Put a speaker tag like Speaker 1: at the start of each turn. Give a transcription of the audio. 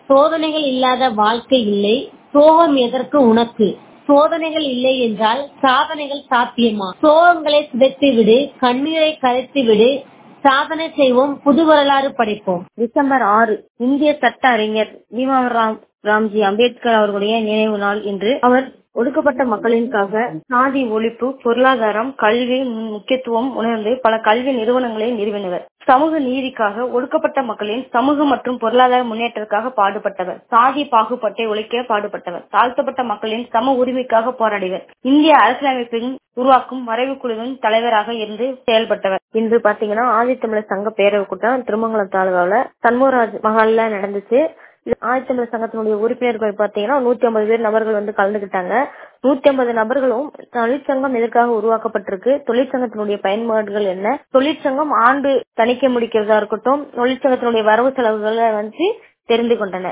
Speaker 1: சோதனைகள் இல்லாத வாழ்க்கை இல்லை சோகம் எதற்கு உனக்கு சோதனைகள் இல்லை என்றால் சாதனைகள் சாத்தியமா சோகங்களை சிதைத்து விடு கண்ணீரை கரைத்து விடு சாதனை செய்வோம் புது வரலாறு படைப்போம்
Speaker 2: டிசம்பர் ஆறு இந்திய சட்ட அறிஞர் பீமாராம் ராம்ஜி அம்பேத்கர் அவர்களுடைய நினைவு நாள் இன்று அவர் ஒடுக்கப்பட்ட மக்களின்காக சாதி ஒழிப்பு பொருளாதாரம் கல்வி முக்கியத்துவம் உணர்ந்து பல கல்வி நிறுவனங்களை நிறுவினவர் சமூக நீதிக்காக ஒடுக்கப்பட்ட மக்களின் சமூக மற்றும் பொருளாதார முன்னேற்றத்திற்காக பாடுபட்டவர் சாதி பாகுபாட்டை ஒழிக்க பாடுபட்டவர் தாழ்த்தப்பட்ட மக்களின் சம உரிமைக்காக போராடியவர் இந்திய அரசியலமைப்பின் உருவாக்கும் வரைவு குழுவின் தலைவராக இருந்து செயல்பட்டவர் இன்று பாத்தீங்கன்னா ஆதித்தமிழர் சங்க பேரவை கூட்டம் திருமங்கலம் தாலுகாவில் சண்முகராஜ் மகால்ல நடந்துச்சு ஆதித்தமிழர் சங்கத்தினுடைய உறுப்பினர்கள் பாத்தீங்கன்னா நூத்தி ஐம்பது பேர் நபர்கள் வந்து கலந்துகிட்டாங்க நூத்தி ஐம்பது நபர்களும் தொழிற்சங்கம் எதற்காக உருவாக்கப்பட்டிருக்கு தொழிற்சங்கத்தினுடைய பயன்பாடுகள் என்ன தொழிற்சங்கம் ஆண்டு தணிக்கை முடிக்கிறதா இருக்கட்டும் தொழிற்சங்கத்தினுடைய வரவு செலவுகளை வந்து தெரிந்து கொண்டனர்